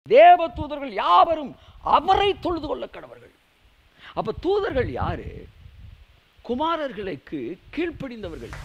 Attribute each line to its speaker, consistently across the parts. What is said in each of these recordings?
Speaker 1: தேவ தூதர்கள் யாவரும் அவரை தொழுது கொள்ள கடவர்கள் அப்ப தூதர்கள் யாரு குமாரர்களுக்கு கீழ்ப்படிந்தவர்கள்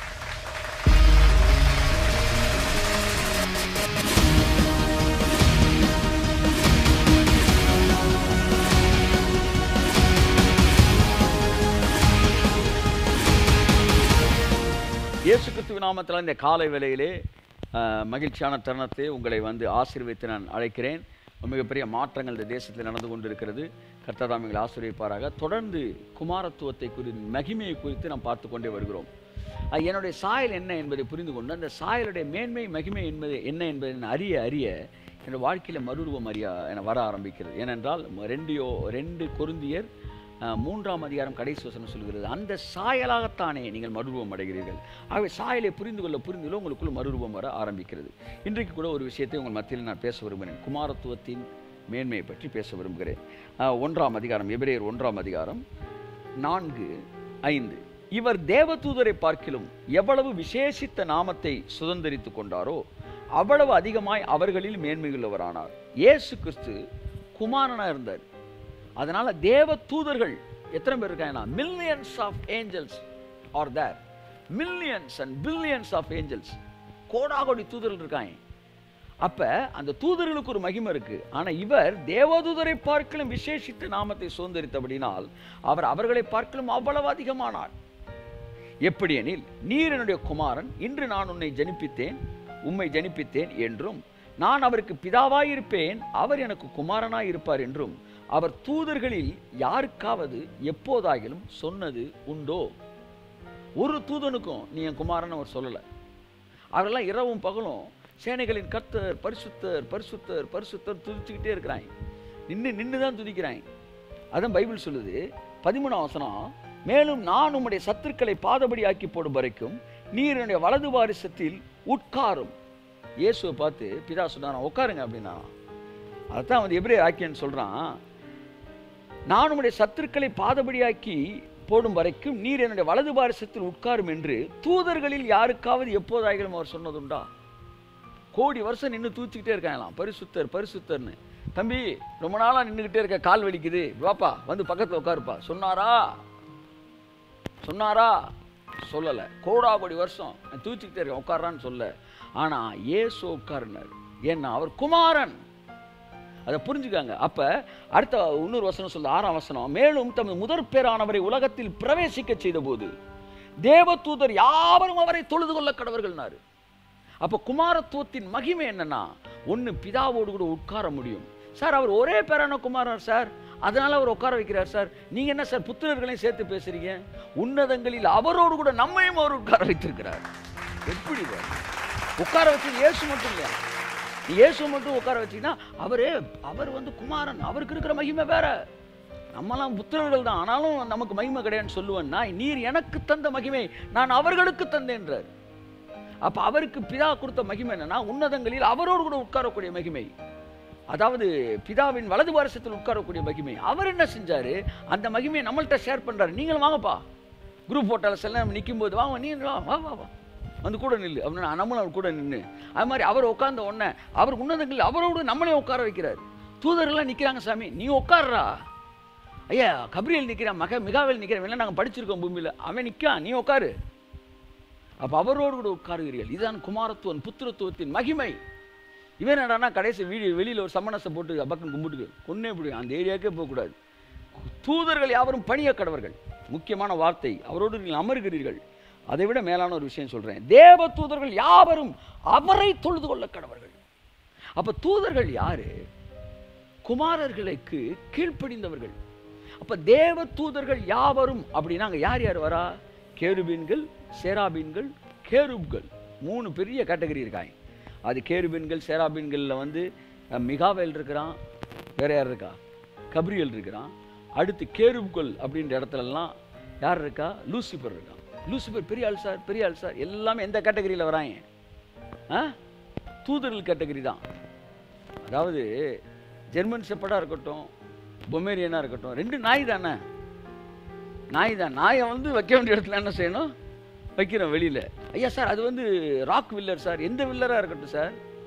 Speaker 1: இயேசு கிறிஸ்துவ நாமத்தில் இந்த காலை வேளையிலே அஹ், மகிழ்ச்சியான தருணத்தை உங்களை வந்து ஆசீர்வதித்து நான் அழைக்கிறேன் மிகப்பெரிய மாற்றங்கள் இந்த தேசத்தில் நடந்து கொண்டிருக்கிறது கர்த்ததாம் எங்களை ஆசீர்வதிப்பாராக தொடர்ந்து குமாரத்துவத்தை குறித்து மகிமையை குறித்து நாம் பார்த்து கொண்டே வருகிறோம் அஹ், என்னுடைய சாயல் என்ன என்பதை புரிந்து கொண்டு அந்த சாயலுடைய மேன்மை மகிமை என்பது என்ன என்பதை நான் அறிய அறிய என்னோட வாழ்க்கையில் மறுரூபம் அறிய என வர ஆரம்பிக்கிறது ஏனென்றால் ரெண்டியோ ரெண்டு கொருந்தியர் அஹ், மூன்றாம் அதிகாரம் கடைசி வசனம் சொல்கிறது அந்த சாயலாகத்தானே நீங்கள் மறுரூபம் அடைகிறீர்கள் ஆகவே சாயலை புரிந்து கொள்ள புரிந்து கொள்ள உங்களுக்குள்ள மறுரூபம் வர ஆரம்பிக்கிறது இன்றைக்கு கூட ஒரு விஷயத்தை உங்கள் மத்தியில் நான் பேச விரும்புகிறேன் குமாரத்துவத்தின் மேன்மையை பற்றி பேச விரும்புகிறேன் அஹ், ஒன்றாம் அதிகாரம் எபிரேயர் ஒன்றாம் அதிகாரம் நான்கு ஐந்து இவர் தேவதூதரை பார்க்கிலும் எவ்வளவு விசேஷித்த நாமத்தை சுதந்தரித்து கொண்டாரோ அவ்வளவு அதிகமாய் அவர்களில் மேன்மையுள்ளவரானார் இயேசு கிறிஸ்து குமாரனா இருந்தார் அதனால தேவ தூதர்கள் எத்தனை பேர் இருக்காங்கன்னா millions of angels are there millions and billions of angels கோடாகோடி தூதர்கள் இருக்காங்க அப்ப அந்த தூதர்களுக்கு ஒரு மகிமை இருக்கு ஆனா இவர் தேவதூதரை பார்க்கலும் விசேஷித்த நாமத்தை சுதந்திரித்தபடினால் அவர் அவர்களை பார்க்கலும் அவ்வளவு அதிகமானார் எப்படி எனில் நீர் என்னுடைய குமாரன் இன்று நான் உன்னை ஜனிப்பித்தேன் உம்மை ஜனிப்பித்தேன் என்றும் நான் அவருக்கு பிதாவாயிருப்பேன் அவர் எனக்கு குமாரனாய் இருப்பார் என்றும் அவர் தூதர்களில் யாருக்காவது எப்போதாகிலும் சொன்னது உண்டோ ஒரு தூதனுக்கும் நீ என் குமாரன் அவர் சொல்லலை அவரெல்லாம் இரவும் பகலும் சேனைகளின் கர்த்தர் பரிசுத்தர் பரிசுத்தர் பரிசுத்தர் துதிச்சுக்கிட்டே இருக்கிறாங்க நின்று நின்று தான் துதிக்கிறாங்க அதான் பைபிள் சொல்லுது பதிமூணாம் வசனம் மேலும் நான் உம்முடைய சத்துருக்களை பாதபடி ஆக்கி போடும் வரைக்கும் நீர் என்னுடைய வலது வாரிசத்தில் உட்காரும் இயேசுவை பார்த்து பிதா சொன்னாராம் உட்காருங்க அப்படின்னா அதான் வந்து எபிரே ஆக்கியன்னு சொல்றான் நான் உம்முடைய சத்துருக்களை பாதபடியாக்கி போடும் வரைக்கும் நீர் என்னுடைய வலது பாரிசத்தில் உட்காரும் என்று தூதர்களில் யாருக்காவது எப்போதாயிலும் அவர் சொன்னதுண்டா கோடி வருஷம் நின்று தூச்சிக்கிட்டே இருக்காங்களாம் பரிசுத்தர் பரிசுத்தர்னு தம்பி ரொம்ப நாளா நின்றுக்கிட்டே இருக்க கால் வலிக்குது வாப்பா வந்து பக்கத்துல உட்காருப்பா சொன்னாரா சொன்னாரா சொல்லலை கோடா கோடி வருஷம் நான் தூச்சிக்கிட்டே இருக்கேன் உட்காரான்னு சொல்ல ஆனா இயேசு உட்காருனார் ஏன்னா அவர் குமாரன் அதை புரிஞ்சுக்காங்க அப்ப அடுத்த இன்னொரு வசனம் சொல்ல ஆறாம் வசனம் மேலும் தமது முதற் பேரானவரை உலகத்தில் பிரவேசிக்க செய்த போது தேவதூதர் யாவரும் அவரை தொழுது கொள்ள கடவர்கள்னாரு அப்ப குமாரத்துவத்தின் மகிமை என்னன்னா ஒண்ணு பிதாவோடு கூட உட்கார முடியும் சார் அவர் ஒரே பேரான குமாரர் சார் அதனால அவர் உட்கார வைக்கிறார் சார் நீங்க என்ன சார் புத்திரர்களையும் சேர்த்து பேசுறீங்க உன்னதங்களில் அவரோடு கூட நம்மையும் அவர் உட்கார வைத்திருக்கிறார் எப்படி இது? உட்கார வச்சது இயேசு மட்டும் இல்லையா நீ இயேசு மட்டும் உட்கார வச்சீங்கன்னா அவரு அவர் வந்து குமாரன் அவருக்கு இருக்கிற மகிமை வேற நம்மலாம் புத்திரர்கள் தான் ஆனாலும் நமக்கு மகிமை கிடையாதுன்னு சொல்லுவேன்னா நீர் எனக்கு தந்த மகிமை நான் அவர்களுக்கு தந்தேன்றார் அப்ப அவருக்கு பிதா கொடுத்த மகிமை என்னன்னா உன்னதங்களில் அவரோடு கூட உட்காரக்கூடிய மகிமை அதாவது பிதாவின் வலது வாரசத்தில் உட்காரக்கூடிய மகிமை அவர் என்ன செஞ்சாரு அந்த மகிமையை நம்மள்ட்ட ஷேர் பண்றாரு நீங்களும் வாங்கப்பா குரூப் போட்டால சில நேரம் நிற்கும் போது வாங்க நீ வா வா வா வா வந்து கூட நில்லு அப்படின்னு நம்மளும் அவர் கூட நின்று அது மாதிரி அவர் உட்கார்ந்த உடனே அவர் உன்னதங்களில் அவரோடு நம்மளே உட்கார வைக்கிறார் தூதர்கள்லாம் நிற்கிறாங்க சாமி நீ உட்கார்றா ஐயா கபிரியல் நிற்கிறான் மக மிகாவேல் நிற்கிறேன் இல்லை நாங்கள் படிச்சிருக்கோம் பூமியில் அவன் நிற்கான் நீ உட்காரு அப்போ அவரோடு கூட உட்காருகிறீர்கள் இதுதான் குமாரத்துவன் புத்திரத்துவத்தின் மகிமை இவன் என்னடான்னா கடைசி வீடு வெளியில் ஒரு சம்மணத்தை போட்டு பக்கம் கும்பிட்டு கொன்னே பிடிக்கும் அந்த ஏரியாவுக்கே போகக்கூடாது தூதர்கள் யாவரும் பணிய கடவர்கள் முக்கியமான வார்த்தை அவரோடு நீங்கள் அமர்கிறீர்கள் அதை விட மேலான ஒரு விஷயம் சொல்றேன் தேவ தூதர்கள் யாவரும் அவரை தொழுது கொள்ள கடவர்கள் அப்ப தூதர்கள் யாரு குமாரர்களுக்கு கீழ்ப்படிந்தவர்கள் அப்ப தேவ தூதர்கள் யாவரும் அப்படின்னா அங்க யார் யார் வரா கேருபீன்கள் சேராபீன்கள் கேருப்கள் மூணு பெரிய கேட்டகரி இருக்காங்க அது கேருபீன்கள் சேராபீன்களில் வந்து அஹ், மிகாவேல் இருக்கிறான் வேற யார் இருக்கா கப்ரியல் இருக்கிறான் அடுத்து கேருப்கள் அப்படின்ற இடத்துலலாம் யார் இருக்கா லூசிபர் இருக்கான் லூசிபர் பெரிய ஆள் சார் பெரிய ஆள் சார் எல்லாமே எந்த கேட்டகரியில் வராங்க ஆ தூதர்கள் கேட்டகரி தான் அதாவது ஜெர்மன் செப்படாக இருக்கட்டும் பொமேரியனாக இருக்கட்டும் ரெண்டு நாய் தானே நாய் தான் நாயை வந்து வைக்க வேண்டிய இடத்துல என்ன செய்யணும் வைக்கிறோம் வெளியில் ஐயா சார் அது வந்து ராக் வில்லர் சார் எந்த வில்லராக இருக்கட்டும் சார்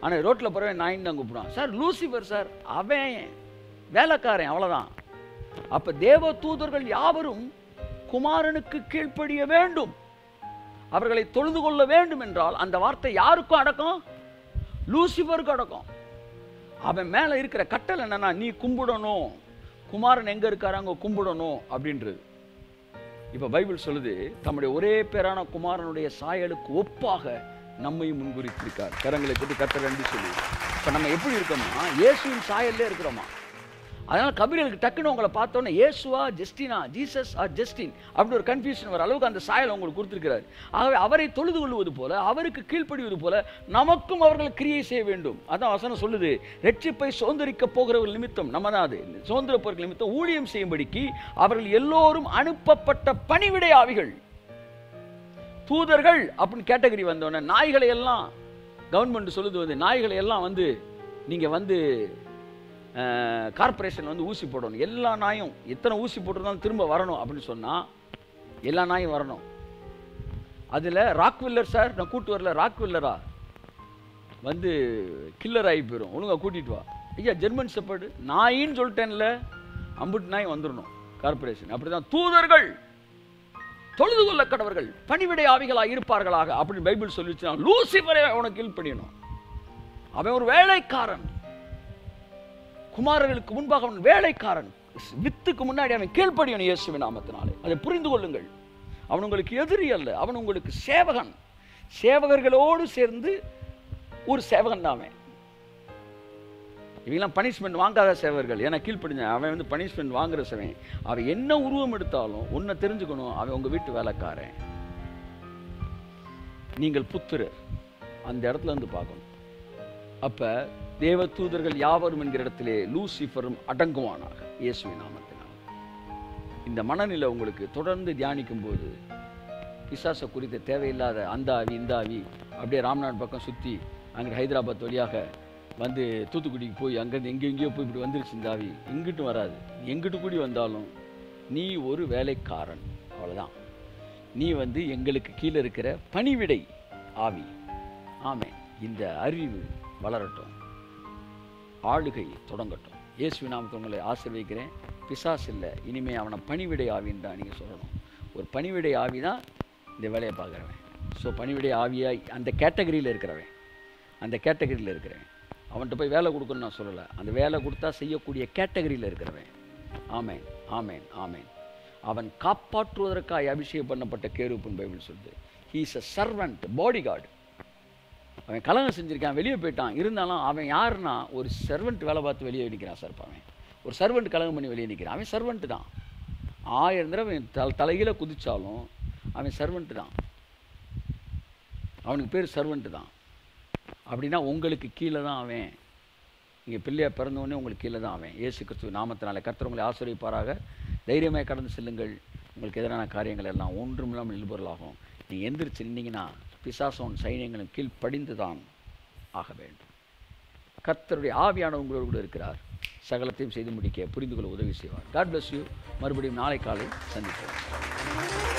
Speaker 1: ஆனால் ரோட்டில் போகிறவன் நாயின்னு தான் கூப்பிடுவான் சார் லூசிஃபர் சார் அவன் வேலைக்காரன் அவ்வளோதான் அப்போ தேவ தூதர்கள் யாவரும் குமாரனுக்கு கீழ்ப்படிய வேண்டும் அவர்களை தொழுது கொள்ள வேண்டும் என்றால் அந்த வார்த்தை யாருக்கும் அடக்கம் லூசிஃபருக்கு அடக்கம் அவன் மேலே இருக்கிற கட்டளை என்னன்னா நீ கும்பிடணும் குமாரன் எங்கே இருக்காரு அங்கே கும்பிடணும் அப்படின்றது இப்போ பைபிள் சொல்லுது தம்முடைய ஒரே பேரான குமாரனுடைய சாயலுக்கு ஒப்பாக நம்மையும் முன்குறித்திருக்கார் கரங்களை கொண்டு கத்தர் என்று சொல்லி இப்போ நம்ம எப்படி இருக்கோம்னா இயேசுவின் சாயல்லே இருக்கிறோமா அதனால கபிரியலுக்கு டக்குன்னு உங்களை பார்த்தோன்னே இயேசுவா ஜஸ்டினா ஜீசஸ் ஆர் ஜஸ்டின் அப்படி ஒரு கன்ஃபியூஷன் வர அளவுக்கு அந்த சாயல் உங்களுக்கு கொடுத்துருக்கிறார் ஆகவே அவரை தொழுது கொள்வது போல அவருக்கு கீழ்ப்படிவது போல நமக்கும் அவர்கள் கிரியை செய்ய வேண்டும் அதான் வசனம் சொல்லுது ரெட்சிப்பை சுதந்திரிக்க போகிறவர்கள் நிமித்தம் நம்ம தான் அது சுதந்திர போர்கள் நிமித்தம் ஊழியம் செய்யும்படிக்கு அவர்கள் எல்லோரும் அனுப்பப்பட்ட பணிவிடை ஆவிகள் தூதர்கள் அப்படின்னு கேட்டகரி வந்தோடனே நாய்களை எல்லாம் கவர்மெண்ட் சொல்லுது வந்து நாய்களை எல்லாம் வந்து நீங்கள் வந்து கார்ப்பரேஷன் வந்து ஊசி போடணும் எல்லா நாயும் எத்தனை ஊசி போட்டிருந்தாலும் திரும்ப வரணும் அப்படின்னு சொன்னால் எல்லா நாயும் வரணும் அதில் ராக்வில்லர் சார் நான் கூட்டு வரல ராக்வில்லரா வந்து கில்லர் ஆகி போயிடும் ஒழுங்கா கூட்டிட்டு வா ஐயா ஜெர்மன் செப்பர்டு நாயின்னு சொல்லிட்டேன்ல அம்புட்டு நாய் வந்துடணும் கார்ப்பரேஷன் அப்படிதான் தூதர்கள் தொழுது கொள்ள கடவர்கள் பணிவிடை ஆவிகளாக இருப்பார்களாக அப்படின்னு பைபிள் சொல்லிச்சுன்னா லூசிபரை அவனுக்கு கீழ்ப்படியணும் அவன் ஒரு வேலைக்காரன் குமாரர்களுக்கு முன்பாக அவன் வேலைக்காரன் வித்துக்கு முன்னாடி அவன் கீழ்ப்படியணும் இயேசுவின் நாமத்தினாலே அதை புரிந்து கொள்ளுங்கள் அவன் உங்களுக்கு எதிரி அல்ல அவன் உங்களுக்கு சேவகன் சேவகர்களோடு சேர்ந்து ஒரு சேவகன் தான் அவன் இவங்கெல்லாம் பனிஷ்மெண்ட் வாங்காத சேவகர்கள் ஏன்னா கீழ்ப்படிஞ்ச அவன் வந்து பனிஷ்மெண்ட் வாங்குற சேவன் அவன் என்ன உருவம் எடுத்தாலும் ஒன்றை தெரிஞ்சுக்கணும் அவன் உங்கள் வீட்டு வேலைக்காரன் நீங்கள் புத்திரர் அந்த இடத்துல இருந்து பார்க்கணும் அப்போ தேவ தூதர்கள் யாவரும் என்கிற இடத்திலே லூசிஃபரும் அடங்குவானாக இயேசுவின் நாமத்தினால் இந்த மனநிலை உங்களுக்கு தொடர்ந்து தியானிக்கும் போது பிசாசை குறித்த தேவையில்லாத அந்த ஆவி இந்த ஆவி அப்படியே ராம்நாத் பக்கம் சுற்றி அங்கே ஹைதராபாத் வழியாக வந்து தூத்துக்குடிக்கு போய் அங்கேருந்து எங்கே எங்கேயோ போய் இப்படி வந்துருச்சு இந்த ஆவி இங்கிட்டும் வராது எங்கிட்டு கூடி வந்தாலும் நீ ஒரு வேலைக்காரன் அவ்வளோதான் நீ வந்து எங்களுக்கு கீழே இருக்கிற பணிவிடை ஆவி ஆமே இந்த அறிவு வளரட்டும் ஆளுகை தொடங்கட்டும் இயேசு நாமத்தை உங்களை ஆசீர்வதிக்கிறேன் பிசாஸ் இல்லை இனிமே அவனை பணிவிடை ஆவின்னு தான் நீங்கள் சொல்லணும் ஒரு பணிவிடை ஆவி தான் இந்த வேலையை பார்க்குறவன் ஸோ பணிவிடை ஆவியாய் அந்த கேட்டகரியில் இருக்கிறவன் அந்த கேட்டகரியில் இருக்கிறவன் அவன்கிட்ட போய் வேலை கொடுக்கணும்னு நான் சொல்லலை அந்த வேலை கொடுத்தா செய்யக்கூடிய கேட்டகரியில் இருக்கிறவன் ஆமேன் ஆமேன் ஆமேன் அவன் காப்பாற்றுவதற்காக அபிஷேகம் பண்ணப்பட்ட கேருப்புன்னு பைபிள் சொல்லுது he's a servant bodyguard அவன் கலகம் செஞ்சிருக்கான் வெளியே போயிட்டான் இருந்தாலும் அவன் யாருன்னா ஒரு சர்வெண்ட் வேலை பார்த்து வெளியே நிற்கிறான் சார் அவன் ஒரு சர்வெண்ட் கலகம் பண்ணி வெளியே நிற்கிறான் அவன் சர்வெண்ட்டு தான் ஆயிரம் தடவை அவன் தல தலைகீழ குதிச்சாலும் அவன் சர்வெண்ட்டு தான் அவனுக்கு பேர் சர்வெண்ட்டு தான் அப்படின்னா உங்களுக்கு கீழே தான் அவன் இங்கே பிள்ளையா பிறந்தவொடனே உங்களுக்கு கீழே தான் அவன் இயேசு கிறிஸ்துவ நாமத்தினால கர்த்தர் உங்களை ஆசிரியப்பாராக தைரியமாக கடந்து செல்லுங்கள் உங்களுக்கு எதிரான காரியங்கள் எல்லாம் ஒன்றும் இல்லாமல் நிலுபொருளாகும் நீங்கள் எந்திரிச்சு நின்னீங்கன்னா பிசாசோன் சைன்யங்களும் கீழ் படிந்து தான் ஆக வேண்டும் கர்த்தருடைய ஆவியான உங்களோடு கூட இருக்கிறார் சகலத்தையும் செய்து முடிக்க புரிந்து கொள்ள உதவி செய்வார் காட் bless யூ மறுபடியும் நாளை காலை சந்திப்போம்